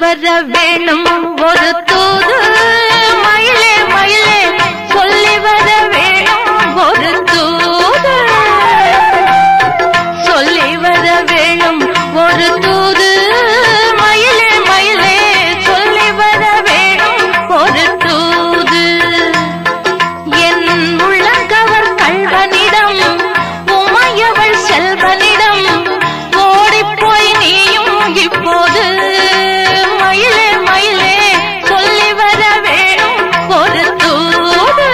வர வேணும் ஒரு தூது மயிலே மயிலே சொல்லி வர வேணும் ஒரு தூது சொல்லி வர வேணும் ஒரு தூது மயிலே மயிலே சொல்லி வர வேணும் ஒரு தூது என் உள்ளங்கவர் கல்வனிடம் உமையவள் செல்வனிடம் ஓடிப்போய் நீயும் இப்போது மயிலே மயிலே சொல்லி வர வேணும் ஒரு தூது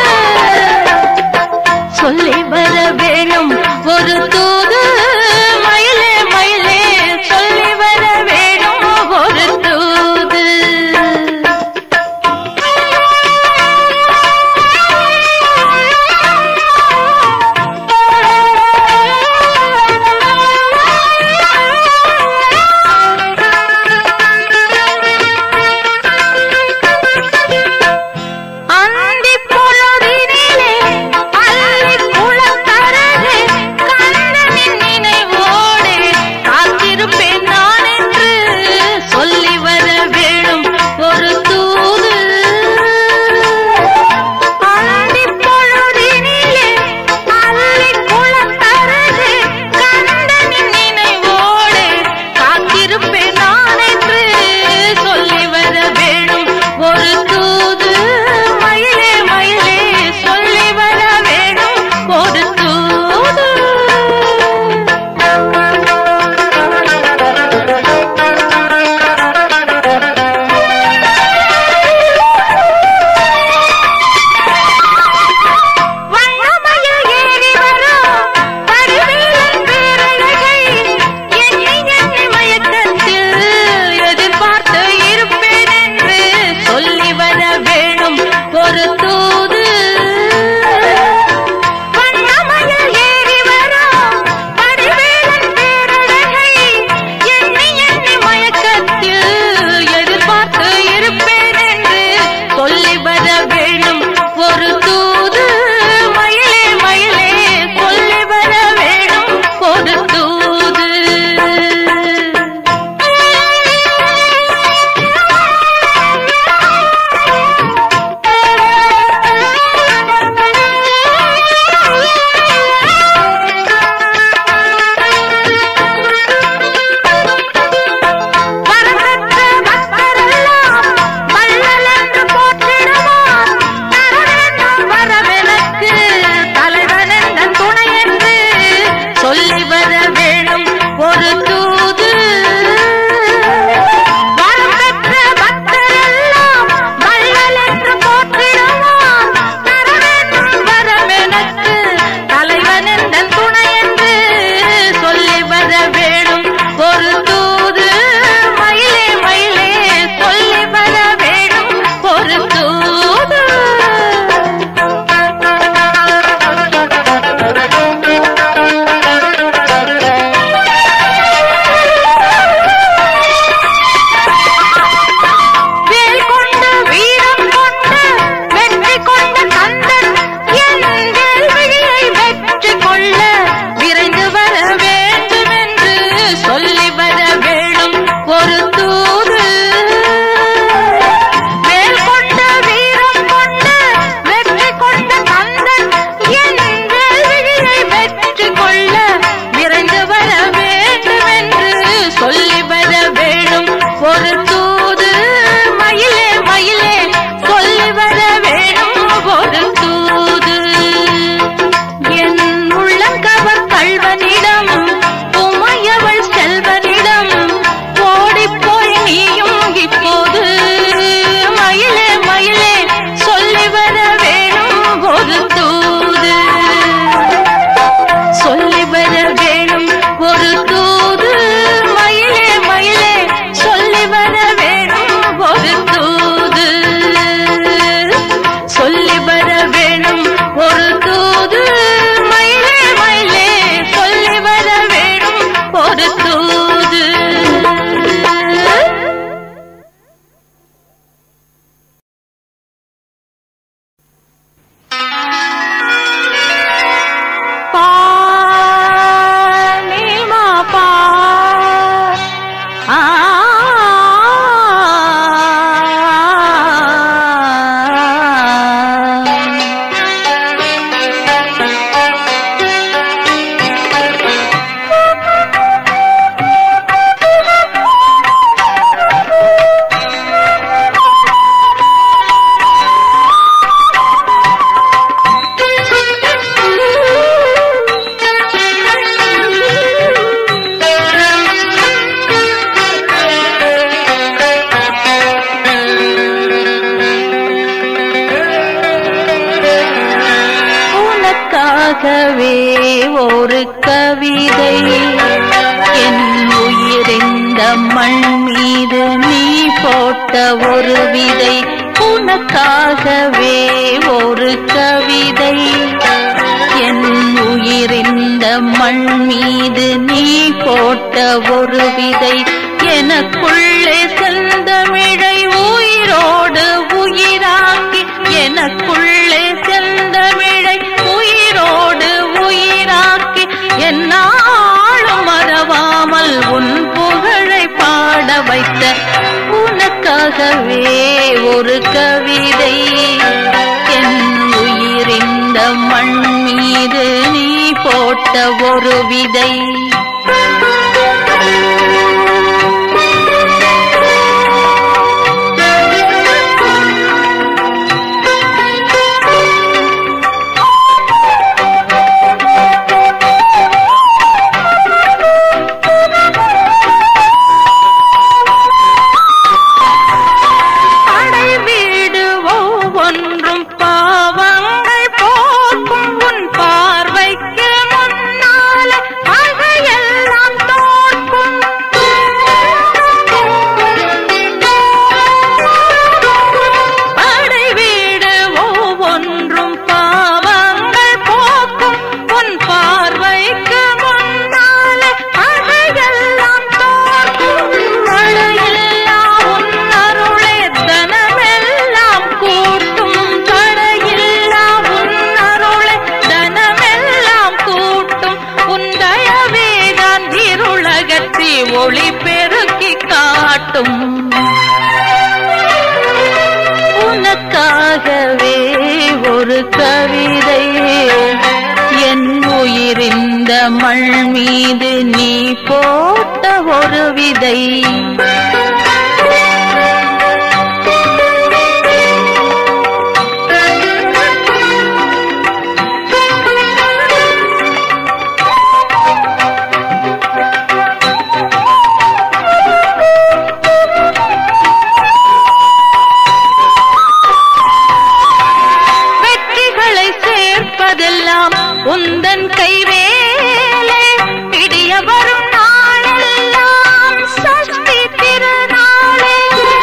சொல்லி வர வேணும் ஒரு தூது மயிலே மயிலே சொல்லி வர வேணும் ஒரு தூது அந்தி பொழுதினிலே அள்ளி குளக்கரையே கண்ணனின் உனக்காகவே ஒரு கவிதை என் உயிரிந்த மண் மீது நீ போட்ட ஒரு விதை உனக்காகவே ஒரு கவிதை என் உயிரிந்த மண் மீது நீ போட்ட ஒரு விதை எனக்குள்ளே செந்தமிழை உயிரோடு உயிராக்கி எனக்குள்ளே செந்தமிழை உயிரோடு உயிராக்கி என்னாலும் மறவாமல் உன் புகழை பாட வைத்த உனக்காகவே ஒரு கவிதை என் உயிரிந்த மண் மீது நீ போட்ட ஒரு விதை படை வீடு ஒவ்வொன்றும் பாவங்கள் போக்கும் உன் பார்வைக்கு முன்னால பகையெல்லாம் தோற்கும் படை வீடு ஒவ்வொன்றும் பாவங்கள் போக்கும் உன் பார்வைக்கு முன்னால பகையெல்லாம் தோற்கும் மழையில்லா உன் அருளே தனமெல்லாம் கூட்டும் தடையில்லா உன் அருளே தனமெல்லாம் கூட்டும் உன் தயவேதான் இருளகற்றி ஒளி பெருக்கி காட்டும் உனக்காகவே ஒரு கவிதை என் உயிரிந்த மண் மீது நீ போட்ட ஒரு விதை வெற்றிகளை சேர்ப்பதெல்லாம் உந்தன் கைவேலே இடிய வரும் நாளெல்லாம் சஷ்டி திருநாளே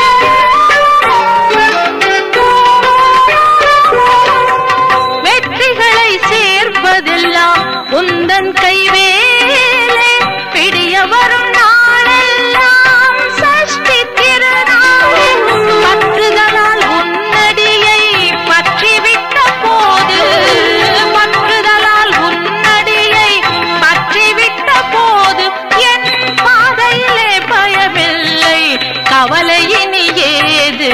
வெற்றிகளை சேர்ப்பதெல்லாம் உந்தன் கைவேலே பிடிய வரும் நாளெல்லாம் சஷ்டி திருநாளே பற்றுதலால் உன்னடியை பற்றிவிட்ட போது பற்றுதலால் உன்னடியை பற்றிவிட்ட போது என் பாதையிலே பயமில்லை கவலை இனி ஏது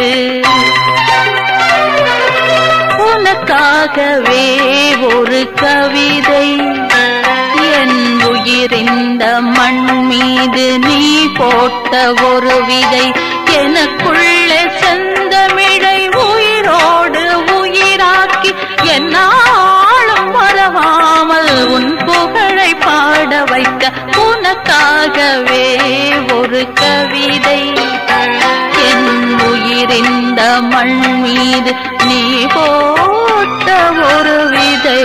உனக்காகவே ஒரு கவிதை என் உயிரிந்த மண் மீது நீ போட்ட ஒரு விதை எனக்குள்ளே செந்தமிழை உயிரோடு உயிராக்கி என்னாலும் மறவாமல் உன் புகழை பாட வைக்க உனக்காகவே ஒரு கவிதை என் உயிரிந்த மண் மீது நீ போட்ட ஒரு விதை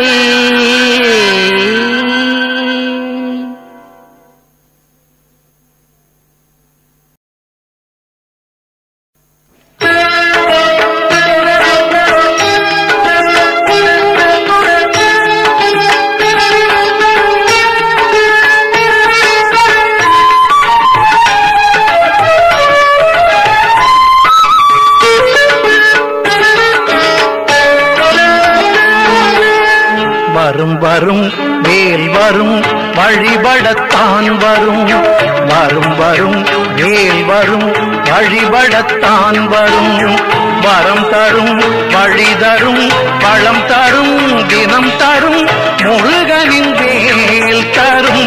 வரும் வரும் வேல் வரும் வழிபடத்தான் வரும் வரும் வரும் வேல் வரும் வழிபடத்தான் வரும் வரம் தரும் வழி தரும் பழம் தரும் தினம் தரும் முருகனின் வேல் தரும்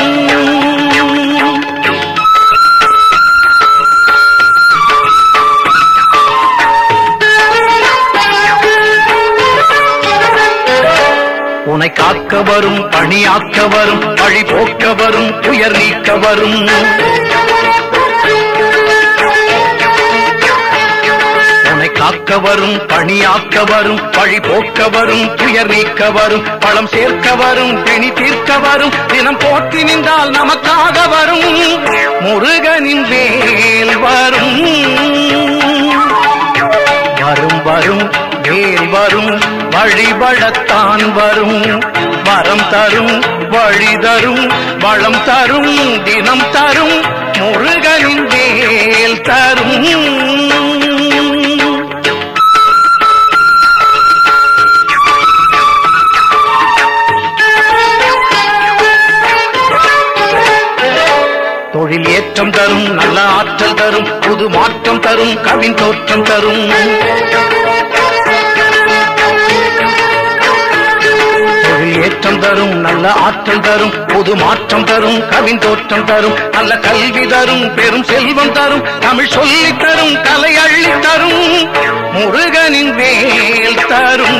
உனை காக்க வரும் பணியாக்க வரும் வழி போக்க வரும் துயர் நீக்க வரும் உனை காக்க வரும் பணியாக்க வரும் வழி போக்க வரும் துயர் நீக்க வரும் பழம் சேர்க்க வரும் பிணி தீர்க்க வரும் தினம் போற்றி நின்றால் நமக்காக வரும் முருகனின் வேல் வரும் வரும் வரும் வேல் வரும் வழிபடத்தான் வரும் வரம் தரும் வழி தரும் வளம் தரும் தினம் தரும் முருகனின் வேல் தரும் தொழில் ஏற்றம் தரும் நல்ல ஆற்றல் தரும் புது மாற்றம் தரும் கவின் தோற்றம் தரும் தொழில் ஏற்றம் தரும் நல்ல ஆற்றல் தரும் புது மாற்றம் தரும் கவின் தோற்றம் தரும் நல்ல கல்வி தரும் பெரும் செல்வம் தரும் தமிழ் சொல்லி தரும் கலை அள்ளி தரும் முருகனின் வேல் தரும்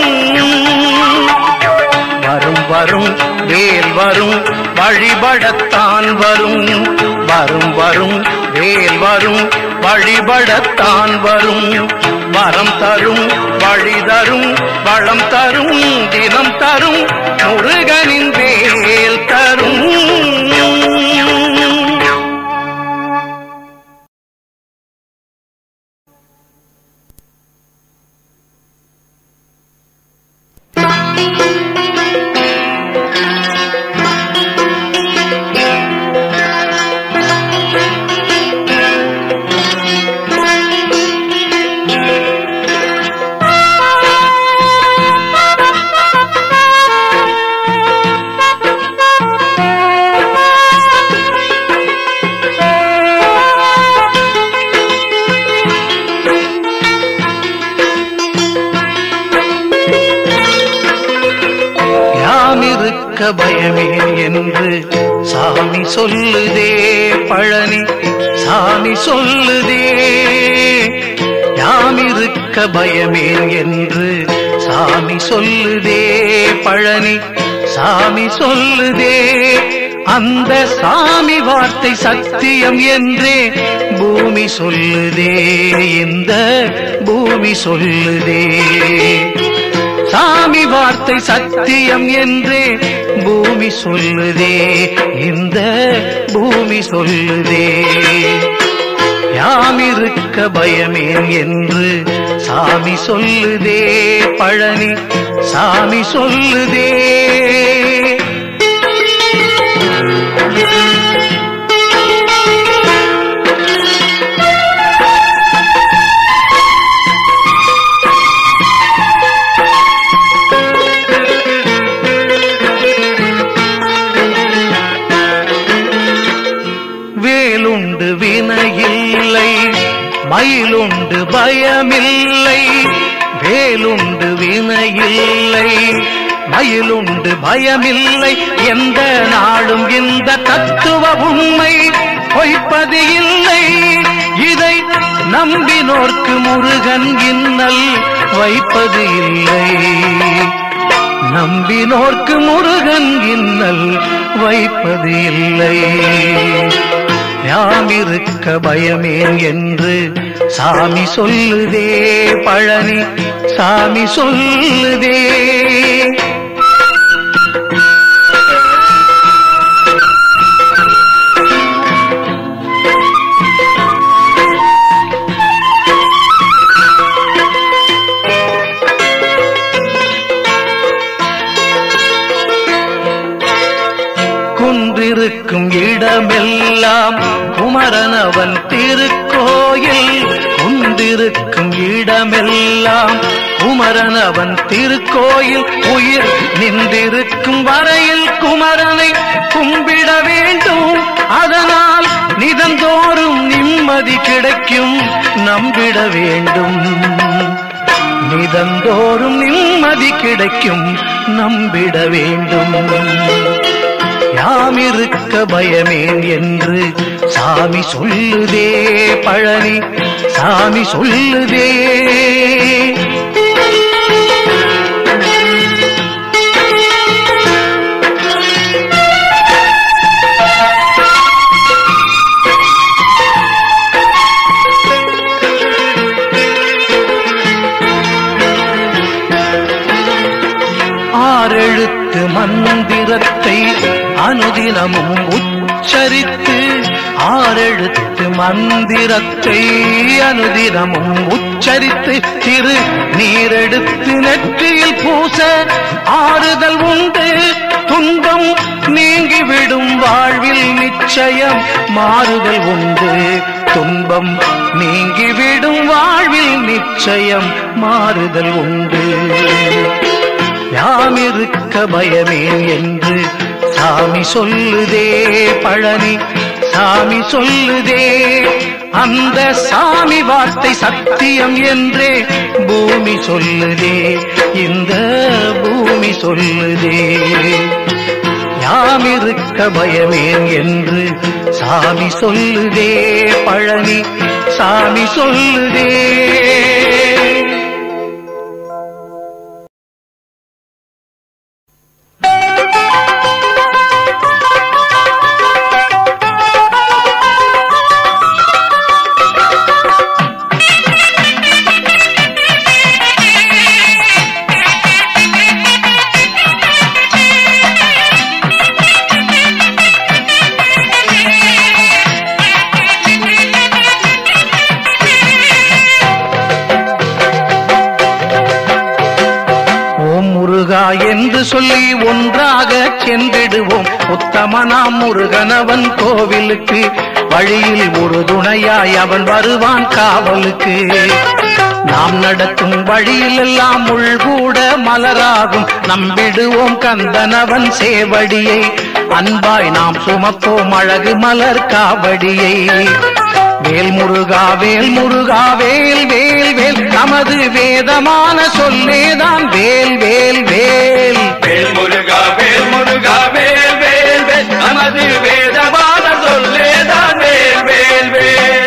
வரும் வரும் வேல் வரும் வழிபடத்தான் வரும் வரும் வரும் வேல் வரும் வழிபடத்தான் வரும் வரம் தரும் வழி தரும் வளம் தரும் தினம் தரும் முருகனின் வேல் தரும் யாம் இருக்க பயமே என்று சாமி சொல்லுதே பழனி சாமி சொல்லுதே யாம் இருக்க பயமே என்று சாமி சொல்லுதே பழனி சாமி சொல்லுதே அந்த சாமி வார்த்தை சத்தியம் என்றே பூமி சொல்லுதே இந்த பூமி சொல்லுதே சாமி வார்த்தை சத்தியம் என்றே பூமி சொல்லுதே இந்த பூமி சொல்லுதே யாம் இருக்க பயமேன் என்று சாமி சொல்லுதே பழனி சாமி சொல்லுதே வேலுண்டு வினையில்லை மயிலுண்டு பயமில்லை வேலுண்டு வினையில்லை மயிலுண்டு பயமில்லை எந்த நாளும் இந்த தத்துவ உண்மை பொய்ப்பது இல்லை இதை நம்பினோர்க்கு முருகன் இன்னல் வைப்பது இல்லை நம்பினோர்க்கு முருகன் இன்னல் வைப்பது இல்லை யாம் இருக்க பயமேன் என்று சாமி சொல்லுதே பழனி சாமி சொல்லுதே குன்றிருக்கும் இடமெல்லாம் குமரனவன் திருக்கோயில் குன்றிருக்கும் இடமெல்லாம் குமரனவன் திருக்கோயில் உயிர் நின்றிருக்கும் வரையில் குமரனை கும்பிட வேண்டும் அதனால் நிதந்தோறும் நிம்மதி கிடைக்கும் நம்பிட வேண்டும் நிதந்தோறும் நிம்மதி கிடைக்கும் நம்பிட வேண்டும் யாம் இருக்க பயமேன் என்று சாமி சொல்லுதே பழனி சாமி சொல்லுதே மந்திரத்தை அனுதினமும் உச்சரித்து ஆறெழுத்து மந்திரத்தை அனுதினமும் உச்சரித்து திரு நீரெடுத்து நெற்றியில் பூச ஆறுதல் உண்டு துன்பம் நீங்கிவிடும் வாழ்வில் நிச்சயம் மாறுதல் உண்டு துன்பம் நீங்கிவிடும் வாழ்வில் நிச்சயம் மாறுதல் உண்டு யாமிருக்க பயமே என்று சாமி சொல்லுதே பழனி சாமி சொல்லுதே அந்த சாமி வார்த்தை சத்தியம் என்றே பூமி சொல்லுதே இந்த பூமி சொல்லுதே யாமிருக்க பயமேன் என்று சாமி சொல்லுதே பழனி சாமி சொல்லுதே ஓம் முருகா என்று சொல்லி ஒன்றாக சென்றிடுவோம் உத்தமனாம் முருகனவன் கோவிலுக்கு வழியில் ஒரு துணையாய் அவன் வருவான் காவலுக்கு நாம் நடக்கும் வழியில் எல்லாம் உள்கூட மலராகும் நம்பிடுவோம் கந்தனவன் சேவடியை அன்பாய் நாம் சுமப்போம் அழகு மலர் காவடியை வேல் முருகா வேல் முருகா வேல் வேல் வேல் நமது வேதமான சொல்லேதான் வேல் வேல் வேல் வேல் முருகா வேல் முருகா வேல் வேல் வேல் நமது வேதமான சொல்லேதான் வேல் வேல் வேல்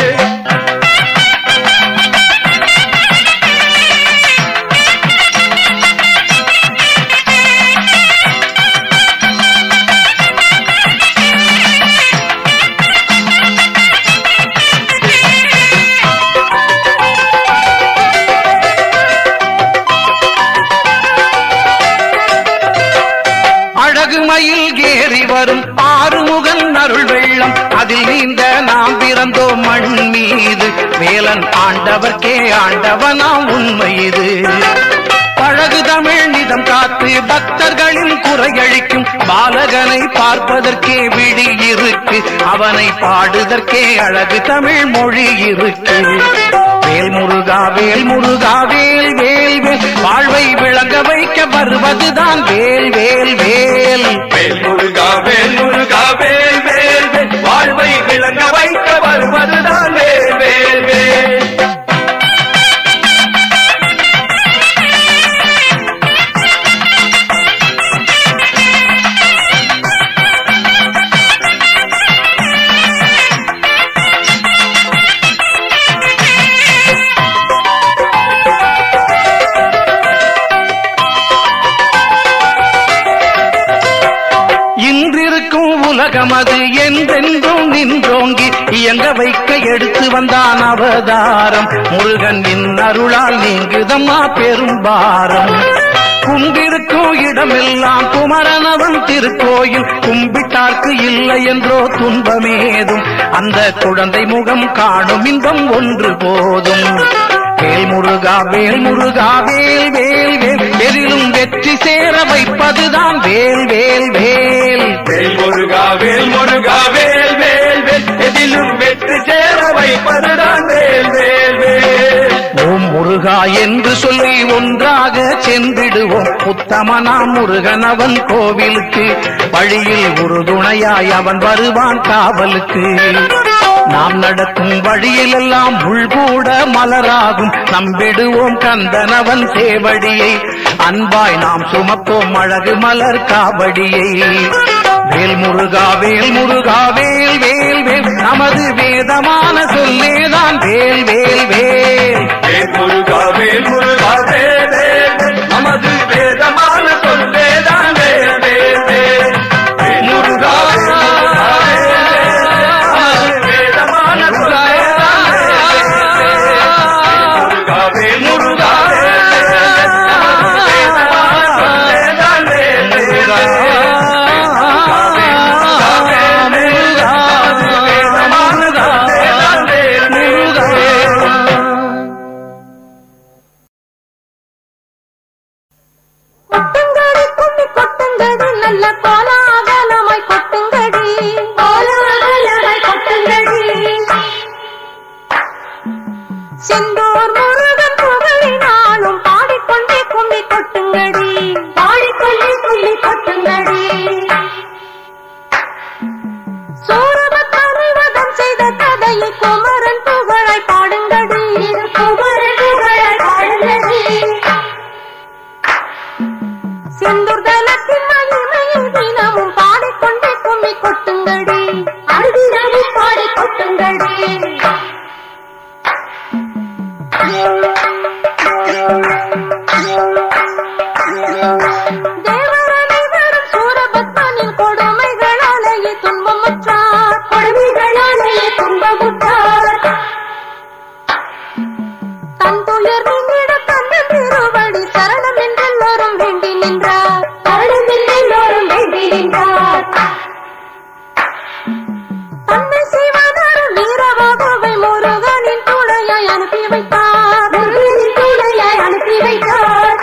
அழகு மயில் ஏறி வரும் ஆறுமுகன் அருள் வெள்ளம் அதில் நீந்த நாம் பிறந்தோம் மண் மீது வேலன் ஆண்டவர்க்கே ஆண்டவனாம் உண்மை இது பழகு தமிழ் நிதம் காத்து பக்தர்களின் குறையழிக்கும் பாலகனை பார்ப்பதற்கே விழி இருக்கு அவனை பாடுதற்கே அழகு தமிழ் மொழி இருக்கு வேல் முருகா வேல் முருகா வேல் வேல் வேல் வாழ்வை விளங்க வைக்க வருவதுதான் வேல் வேல் வேல் வேல் முருகா வேல் முருகா வேல் வேல் வேல் வாழ்வை விளங்க வைக்க வருவதுதான் வேல் வேல் வேல் இன்றிருக்கும் உலகம் அது என்றென்றும் நின்றோங்கி இயங்க வைக்க எடுத்து வந்தான் அவதாரம் முருகன் இன் அருளால் நீங்குதம்மா பெரும்பாரம் கும்பிருக்கும் இடமெல்லாம் குமரனவன் திருக்கோயில் கும்பிட்டார்க்கு இல்லை என்றோ துன்பமேதும் அந்த குழந்தை முகம் காணும் இன்பம் ஒன்று போதும் வேல் முருகா வேல் முருகா வேல் வேல் வேல் எதிலும் வெற்றி சேர வைப்பதுதான் வேல் வேல் வேல் வேல் முருகா வேல் முருகா வேல் வேல் வேல் எதிலும் வெற்றி சேர வைப்பதுதான் வேல் வேல் வேல் ஓம் முருகா என்று சொல்லி ஒன்றாக சென்றிடுவோம் உத்தமனாம் முருகன் அவன் கோவிலுக்கு வழியில் ஒரு துணையாய் அவன் வருவான் காவலுக்கு நாம் நடக்கும் வழியிலெல்லாம் உள்கூட மலராகும் நம்பிடுவோம் கந்தனவன் சேவடியை அன்பாய் நாம் சுமப்போம் அழகு மலர் காவடியை வேல் முருகா வேல் முருகா வேல் வேல் வேல் நமது வேதமான சொல்லேதான் வேல் வேல் வேல் வேல் முருகா வேல் முருகா வேல் வேல் வேல் நமது வேதமான சொல்லேதான் வேல் வேல் வேல் வேல் முருகா வேல் முருகா வேல் வேல் வேல் நமது வேதமான சொல்லேதான் வேல் வேல் வேல் முருகா வேல் முருகா வேல் வேல் வேல் நமது வேதமான சொல்லேதான் வேல் வேல் வேல் நல்ல கோலாகலமாய் கொட்டுங்கடி கோலாகலமாய் கொட்டுங்கடி செந்தூர் முருகன் புகழினாலும் பாடிக்கொண்டே கும்மி கொட்டுங்கடி பாடிக்கொண்டே கும்மி கொட்டுங்கடி சூரபத்மனிவதம் செய்த கதையை குமரன் புகழாய் பாடுங்கடி குமரன் புகழாய் பாடுங்கடி செந்தூர் தலத்தின் மகிமையை தினமும் பாடிக்கொண்டே கும்மி கொட்டுங்கடி அடிதினமும் பாடி கொட்டுங்கடி தேவரனைவரும் சூரபத்மனின் கொடுமைகளாலேயே துன்பமுற்றார் கொடுமைகளாலேயே துன்பமுற்றார் தன் துயர் நீங்கிட தந்தன் திருவடி சரணம் என்றெல்லோரும் வேண்டி நின்றார் சரணம் என்றெல்லோரும் வேண்டி நின்றார் தன்னை செய்வதரும் வீரபாகுவை முருகனின் துணையாய் அனுப்பி வைத்தார் முருகனின் துணையாய் அனுப்பி வைத்தார்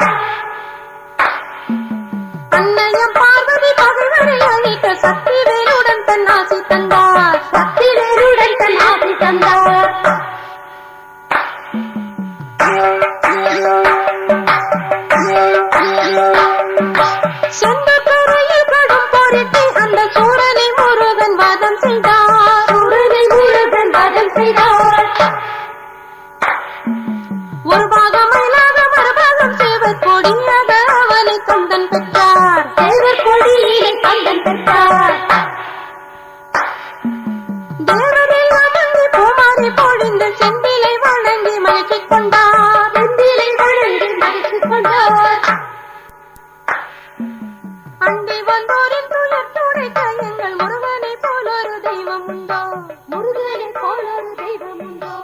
அன்னையம் பார்வதி பகைவரை அழிக்க சக்தி வேலுடன் தன் ஆசி தந்தார் சக்தி வேலுடன் தன் ஆசி தந்தார் சொந்த கரையில் கடும் போரிட்டு அந்த சூரனை முருகன் வாதம் செய்தார் சூரனை முருகன் வாதம் செய்தார் ஒரு பாகம் மயிலாக மறுபாகம் சேவர் கொடியாக அவனை கந்தன் பெற்றார் சேவர் கொடியினை கந்தன் பெற்றார் தேவரெல்லாம் அங்கே பூமாரி பொழிந்து செந்திலை வணங்கி மகிழ்ச்சிக் கொண்டார் செந்திலை வணங்கி மகிழ்ச்சிக் கொண்டார் அண்டி வந்தோரின் துயர் துடைக்க எங்கள் முருகனை போல் ஒரு தெய்வம் உண்டோ முருகனை போல் ஒரு தெய்வம் உண்டோ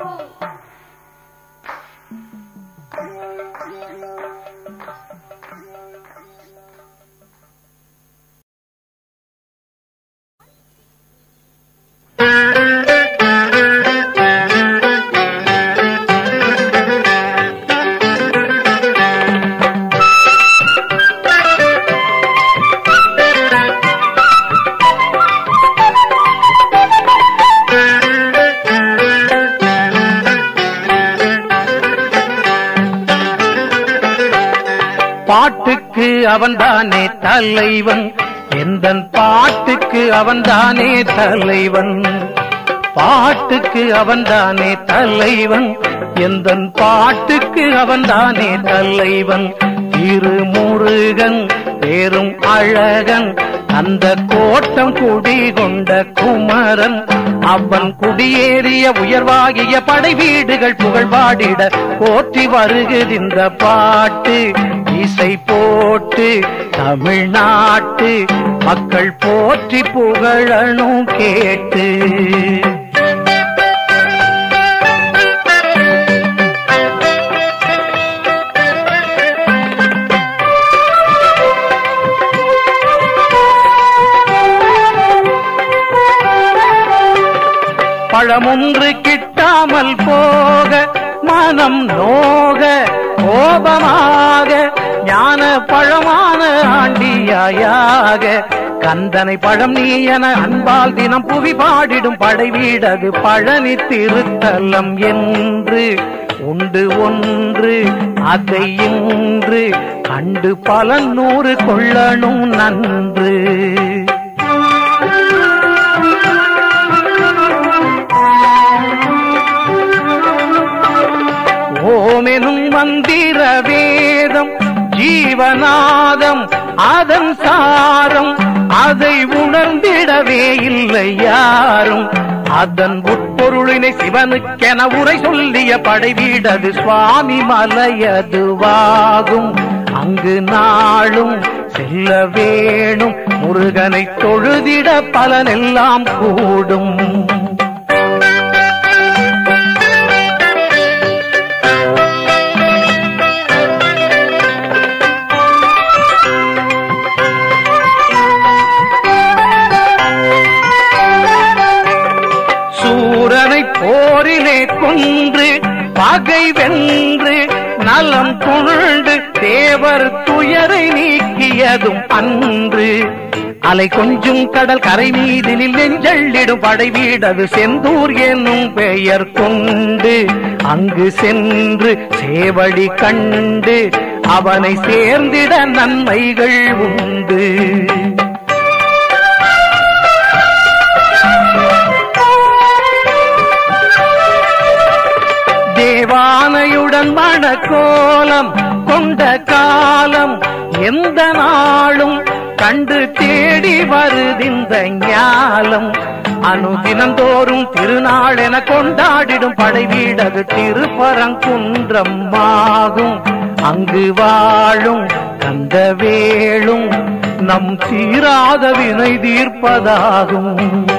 பாட்டுக்கு அவன்தானே தலைவன் எந்தன் பாட்டுக்கு அவன்தானே தலைவன் பாட்டுக்கு அவன்தானே தலைவன் எந்தன் பாட்டுக்கு அவன்தானே தலைவன் திருமுருகன் பேரும் அழகன் அந்த கோட்டம் குடி கொண்ட குமரன் அவன் குடியேறிய உயர்வாகிய படை வீடுகள் புகழ் பாடிட போற்றி வருகிறந்த பாட்டு இசை போட்டு தமிழ்நாட்டு மக்கள் போற்றி புகழணும் கேட்டு பழமொன்று கிட்டாமல் போக மனம் நோக கோபமாக ஞான பழமான ஆண்டியாயாக கந்தனை பழம் நீ என அன்பால் தினம் புவி பாடிடும் படை வீடது பழனி திருத்தலம் என்று உண்டு ஒன்று அதை இன்று கண்டு பல நூறு கொள்ளணும் நன்று ஓமெனும் மந்திர வேதம் ஜீவநாதம் அதன் சாரம் அதை உணர்ந்திடவே இல்லை யாரும் அதன் உட்பொருளினை சிவனுக்கென உரை சொல்லிய படைவீடது சுவாமி மலையதுவாகும் அங்கு நாளும் செல்ல வேணும் முருகனை தொழுதிட பலனெல்லாம் கூடும் சூரனை போரிலே கொன்று பகை வென்று நலம் கொண்டு தேவர் துயரை நீக்கியதும் அன்று அலை கொஞ்சும் கடல் கரை மீதினில் நெஞ்சள்ளிடும் படை வீடது செந்தூர் என்னும் பெயர் கொண்டு அங்கு சென்று சேவடி கண்டு அவனை சேர்ந்திட நன்மைகள் உண்டு தேவானையுடன் மணக்கோலம் கொண்ட காலம் எந்த நாளும் கண்டு தேடி வருதிந்த ஞாலம் அனுதினந்தோறும் திருநாள் என கொண்டாடிடும் படை வீடது திருப்பரங்குன்றம் ஆகும் அங்கு வாழும் கந்த வேளும் நம் தீராத வினை தீர்ப்பதாகும்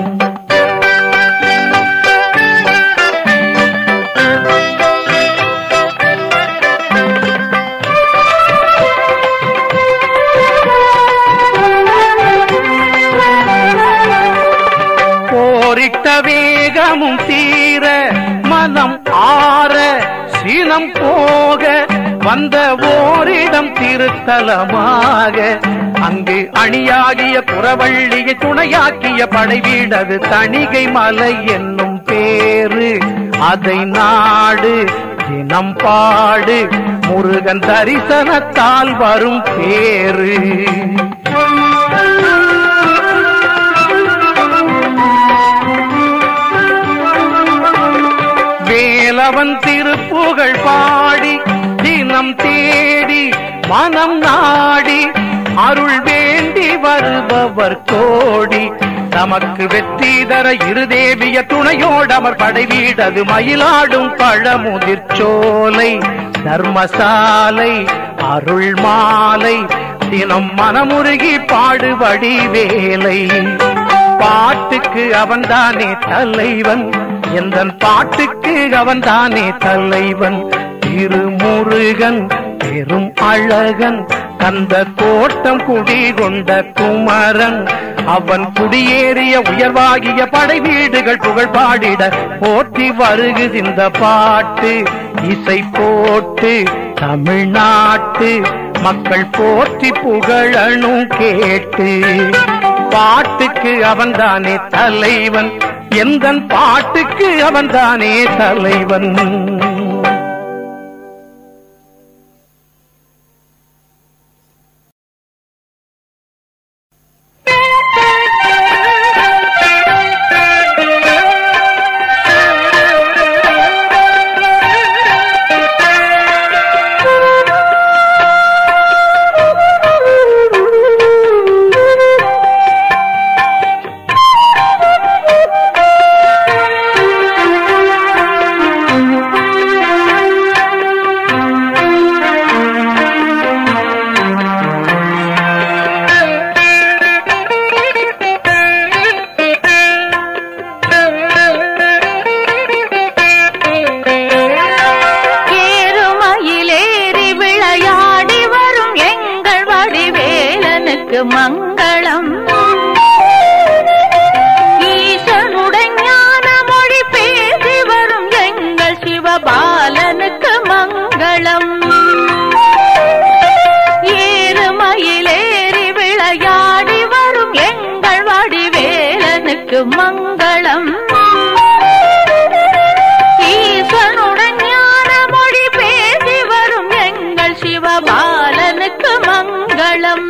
போரிட்ட வேகமும் தீர மனம் ஆற சீனம் போக வந்த ஓரிடம் திருத்தலமாக அங்கு அணியாகிய புறவள்ளியை துணையாக்கிய படைவீடது தணிகை மலை என்னும் பேரு அதை நாடு தினம் பாடு முருகன் தரிசனத்தால் வரும் பேரு வேலவன் திருப்புகழ் பாடி தினம் தேடி மனம் நாடி அருள் வேண்டி வருபவர் கோடி நமக்கு வெற்றி தர இருதேவிய துணையோடமர் படைவீடது மயிலாடும் பழமுதிர் சோலை தர்மசாலை அருள் மாலை தினம் மனமுருகி பாடுபடி வேலை பாட்டுக்கு அவன்தானே தலைவன் எந்தன் பாட்டுக்கு அவன்தானே தலைவன் திருமுருகன் பெரும் அழகன் கந்த கோட்டம் குடி கொண்ட குமரன் அவன் குடியேறிய உயர்வாகிய படை வீடுகள் புகழ் பாடிட போற்றி வருகுகின்ற பாட்டு இசை போட்டு தமிழ்நாட்டு மக்கள் போற்றி புகழணும் கேட்டு பாட்டுக்கு அவன்தானே தலைவன் எந்தன் பாட்டுக்கு அவன்தானே தலைவன் ஏறுமயிலேறி விளையாடி வரும் எங்கள் வடிவேலனுக்கு மங்களம் ஈசனுடன் ஞான மொழி பேசி வரும் எங்கள் சிவபாலனுக்கு மங்களம் ஏறுமயிலேறி விளையாடி வரும் எங்கள் வடிவேலனுக்கு மங்களம் ஈசனுடன் ஞான மொழி பேசி வரும் எங்கள் சிவபாலனுக்கு மங்களம்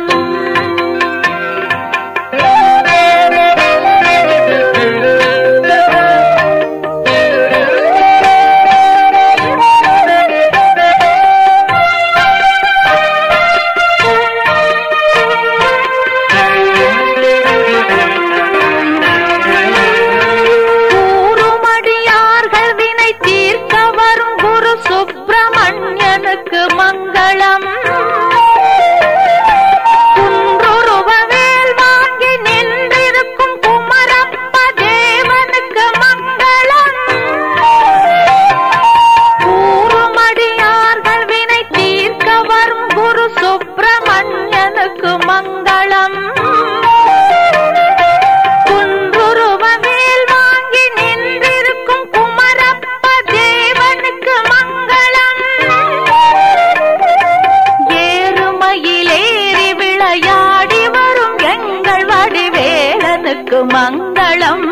மங்களம்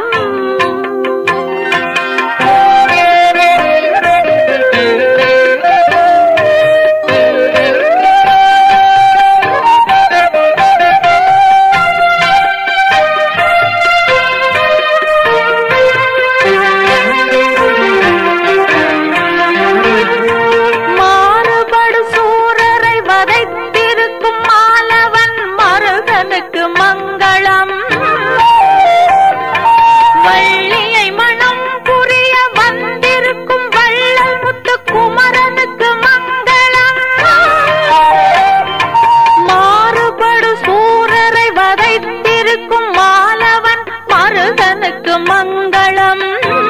மாறுபடு சூரரை வதைத்திருக்கும் மாலவன் மருகனுக்கு மங்களம் வள்ளியை மனம் புரிய வந்திருக்கும் வள்ளல் முத்து குமரனுக்கு மங்களம் மாறுபடு சூரரை வதைத்திருக்கும் மாலவன் மருகனுக்கு மங்களம்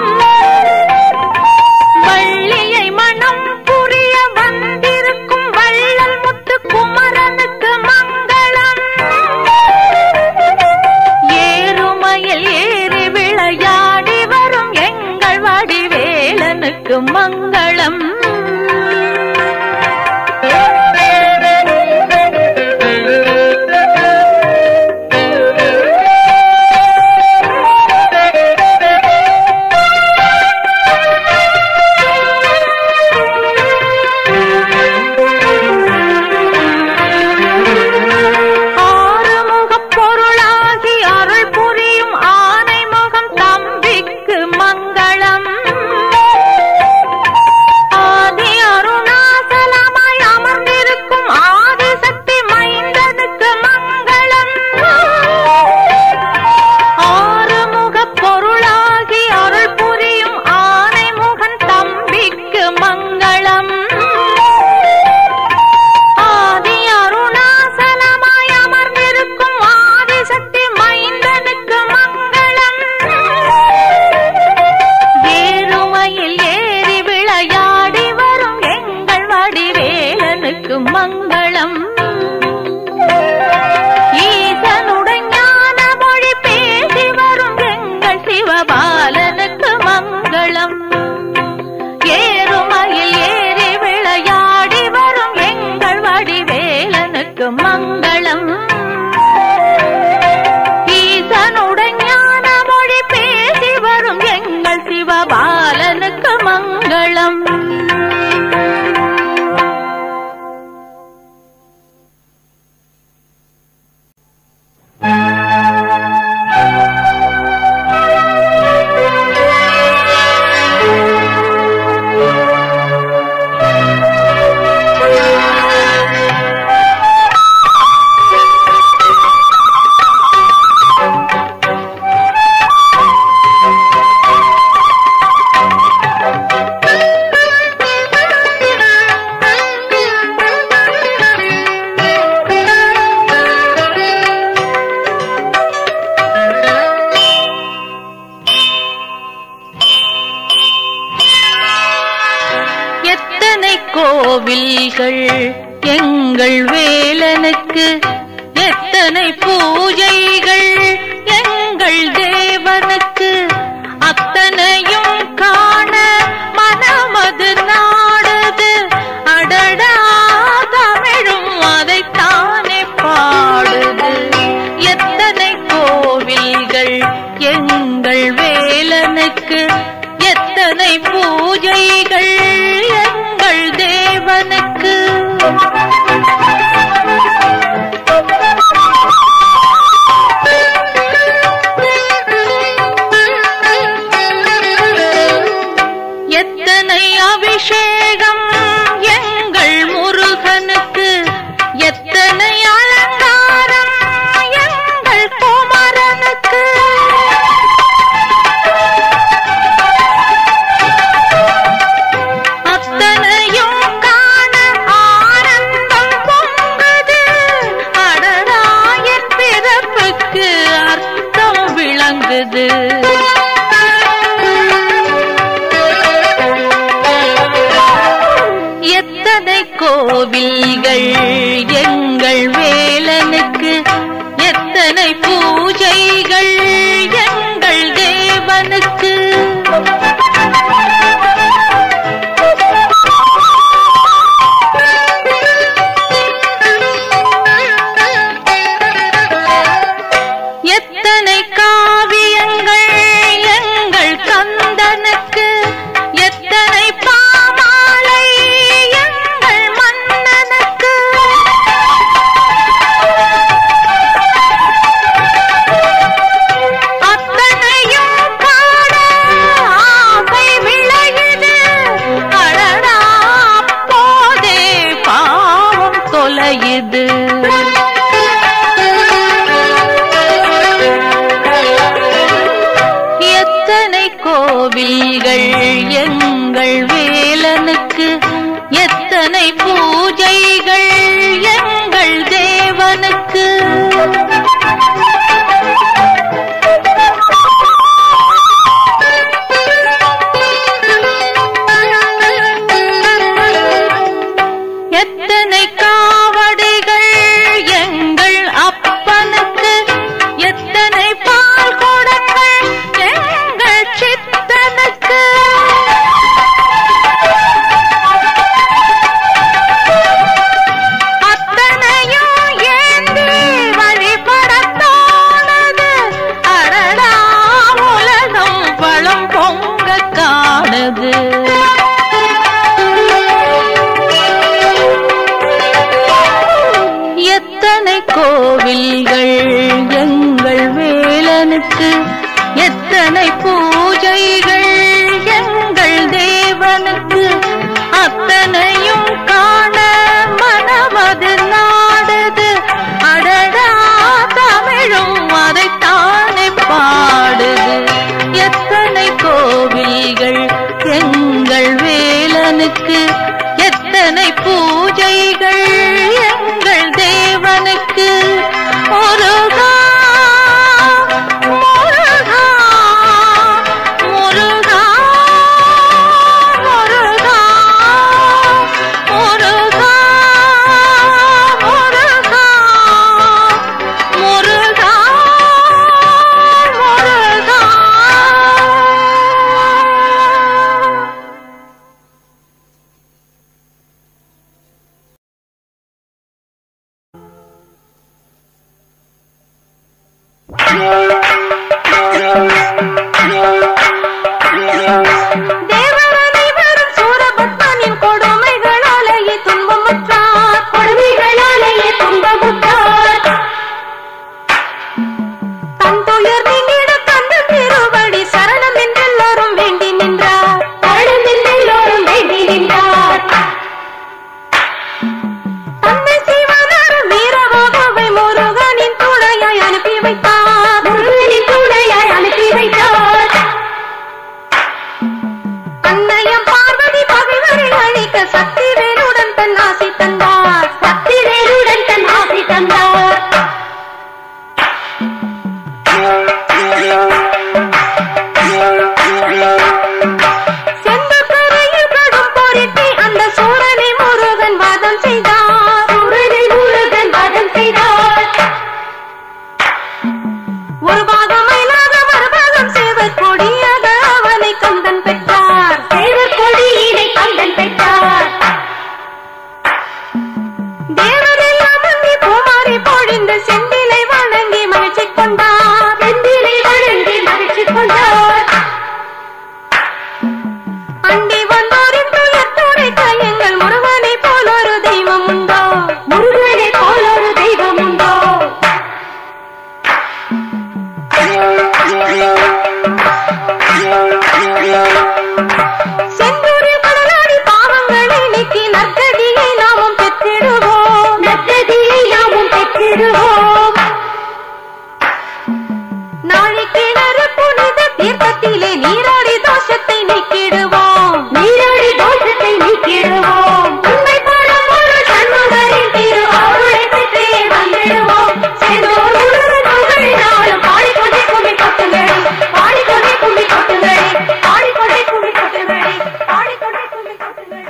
வள்ளியை மனம் புரிய வந்திருக்கும் வள்ளல் முத்து குமரனுக்கு மங்களம் ஏறுமையில் ஏறி விளையாடி வரும் எங்கள் வடிவேலனுக்கு மங்களம் ஆறுமுகப் பொருளாகி அருள் புரியும் ஆனை முகம் தம்பிக்கு மங்களம் ஆதி அருணாசலமாய் அமர்ந்திருக்கும் ஆதிசக்தி மைந்தனுக்கு மங்களம் ஆறுமுகப் பொருளாகி அருள் புரியும் ஆனை முகன் தம்பிக்கு மங்களம் ஆதி அருணாசலமாய் அமர்ந்திருக்கும் ஆதிசக்தி மைந்தனுக்கு மங்களம் ஏறுமையில் ஏறி விளையாடி வரும் எங்கள் வடிவேலனுக்கு மங்களம் ஈசனுடன் ஞான மொழி பேசி வரும் எங்கள் சிவபாலனுக்கு மங்களம் ஏறுமையில் ஏறி விளையாடி வரும் எங்கள் வடிவேலனுக்கு மங்களம் ஈசனுடன் ஞான மொழி பேசி வரும் எங்கள் சிவபாலனுக்கு மங்களம் எத்தனை கோவில்கள் எங்கள் வேலனுக்கு எத்தனை பூஜைகள் எங்கள் தேவனுக்கு அத்தனையும் காண மனமது நாடுது அடடா தமிழும் அதைத்தானே பாடுது எத்தனை கோவில்கள் எங்கள் வேலனுக்கு எத்தனை பூஜைகள் எங்கள் தேவனுக்கு எத்தனை அபிஷேகம் எங்கள் முருகனுக்கு எத்தனை அலங்காரம் எங்கள் குமரனுக்கு அத்தனையும் காண ஆனந்தம் பொங்குது அடராயன் பிறப்புக்கு அர்த்தம் விளங்குது எத்தனை கோவில்கள் எங்கள் வேலனுக்கு எத்தனை பூஜைகள் எங்கள் தேவனுக்கு எத்தனை காவிய கோவில்கள் எங்கள் வேலனுக்கு எத்தனை பூஜைகள் எங்கள் தேவனுக்கு எத்தனை காவடிகள் எங்கள் அப்பனுக்கு எத்தனை பால் குடங்கள் எங்கள் சித்தனுக்கு அத்தனையும் ஏந்தி வழிபடத்தானது அடடா உலகம் வளம் பொங்க காணது எத்தனை கோவில்கள் எங்கள் வேலனுக்கு எத்தனை பூஜைகள் எங்கள் தேவனுக்கு அத்தனையும் காண மனமது நாடுது அடடா தமிழும் அதைத்தானே பாடுது எத்தனை கோவில்கள் எங்கள் வேலனுக்கு எத்தனை பூஜைகள் எங்கள் தேவனுக்கு முருகா முருகா முருகா முருகா முருகா முருகா முருகா முருகா தேவரனைவரும் சூரபத்மனின் கொடுமைகளாலேயே துன்பமுற்றார் கொடுமைகளாலேயே துன்பமுற்றார் தன் துயர் நீங்கிட தந்த திருவடி சரணம் என்றெல்லோரும் வேண்டி நின்றார் சரணம் என்றெல்லோரும் வேண்டி நின்றார் தன்னை செய்வதரும் வீரபாகுவை முருகனின் துணையாய் அனுப்பி வைத்தார் முருகனின் துணையாய் அனுப்பி வைத்தார் அன்னையம் பார்வதி பகைவரை அழிக்க சக்தி வேலுடன் தன் ஆசி தந்தார் சக்தி வேலுடன் தன் ஆசி தந்தார் செந்தக்கரையில் கடும் போரிட்டு அந்த சூரனை முருகன் வாதம் செய்தார் சூரனை முருகன் வாதம் செய்தார் ஒரு பாகம் மயிலாக மறுபாகம் சேவர் கொடியாக அவனை கந்தன் பெற்றார் சேவர் கொடியினை கந்தன் பெற்றார் தேவரெல்லாம் அங்கே பூமாரி பொழிந்து செந்திலை வணங்கி மகிழ்ச்சி கொண்டார் செந்திலை வணங்கி மகிழ்ச்சி கொண்டார் அண்டி வந்தோரின் துயர் துடைக்க எங்கள் முருகனை போல் ஒரு தெய்வம் உண்டோ முருகனை போல் ஒரு தெய்வம் உண்டோ செந்தூரில் கடலாடி பாவங்களை நீக்கி நற்கதியை நாமும் பெற்றிடுவோம் நற்கதியை நாமும் பெற்றிடுவோம் நாழிக்கிணறு புனித தீர்த்தத்திலே நீராடி தோஷத்தை நீக்கிடுவோம் நீராடி தோஷத்தை நீக்கிடுவோம் உண்மை பாடும் ஒரு சண்முகரின் திரு அருளை பெற்றே வந்திடுவோம் செந்தூர் முழுவதும் புகழினாலும் பாடிக்கொண்டே கும்மி கொட்டுங்களே பாடிக்கொண்டே கும்மி கொட்டுங்களே பாடிக்கொண்டே கும்மி கொட்டுங்களே பாடிக்கொண்டே கும்மி கொட்டுங்களே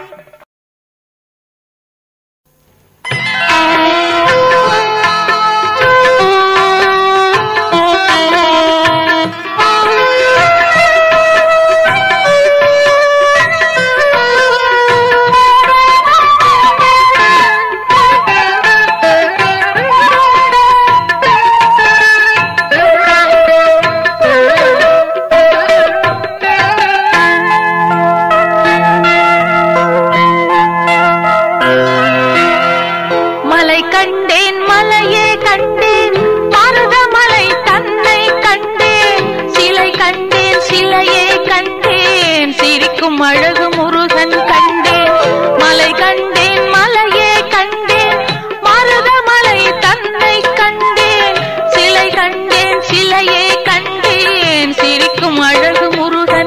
மலை கண்டேன் மலையே கண்டேன் மருதமலை தன்னை கண்டேன் சிலை கண்டேன் சிலையே கண்டேன் சிரிக்கும் அழகு முருகன் கண்டேன் மலை கண்டேன் மலையே கண்டேன் மருதமலை தன்னை கண்டேன் சிலை கண்டேன் சிலையே கண்டேன் சிரிக்கும் அழகு முருகன்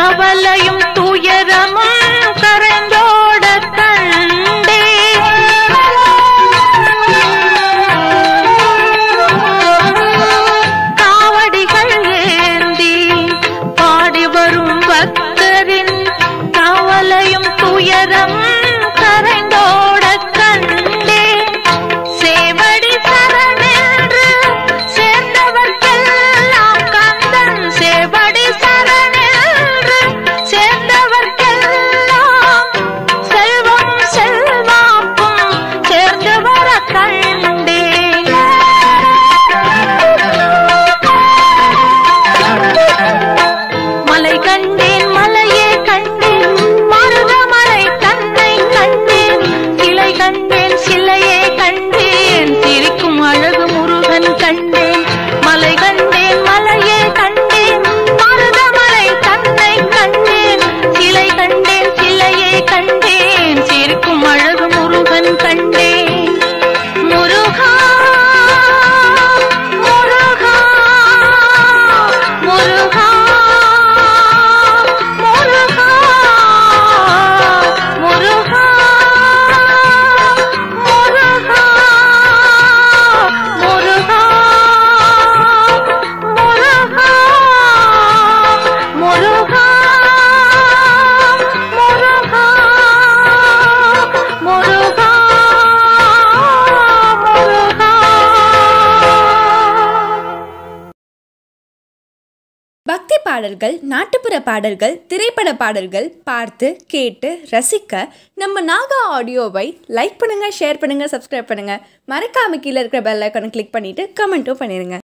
கவலையும் துயரமும் கரைந்தோட கண்டே காவடிகள் ஏந்தி பாடி வரும் பக்தரின் கவலையும் துயரம் கரைந்தோட கண்டே சேவடி சரணென்று சேர்ந்தவர்க்கெல்லாம் கந்தன் சேவடி சரணென்று சேர்ந்தவர்க்கெல்லாம் செல்வம் செல்வாக்கும் சேர்ந்து வர கண்டே மலை கண்டேன் மலையே கண்டேன் மருதமலை தன்னை கண்டேன் சிலை கண்டேன் சிலையே கண்டேன் சிரிக்கும் அழகு முருகன் கண்டேன் மலை கண்டேன் மலையே கண்டேன் மருதமலை தன்னை கண்டேன் சிலை கண்டேன் சிலையே கண்டேன் சிரிக்கும் அழகு முருகன் கண்டேன் முருகா முருகா முருகா முருகா முருகா முருகா முருகா முருகா முருகா முருகா முருகா முருகா பக்தி பாடல்கள் நாட்டுப்புற பாடல்கள் திரைப்பட பாடல்கள் பார்த்து கேட்டு ரசிக்க நம்ம நாகா ஆடியோவை லைக் பண்ணுங்க ஷேர் பண்ணுங்க சப்ஸ்கிரைப் பண்ணுங்க மறக்காம கீழே இருக்கிற பெல் ஐக்கானை கிளிக் பண்ணிட்டு கமெண்ட்டும் பண்ணிருங்க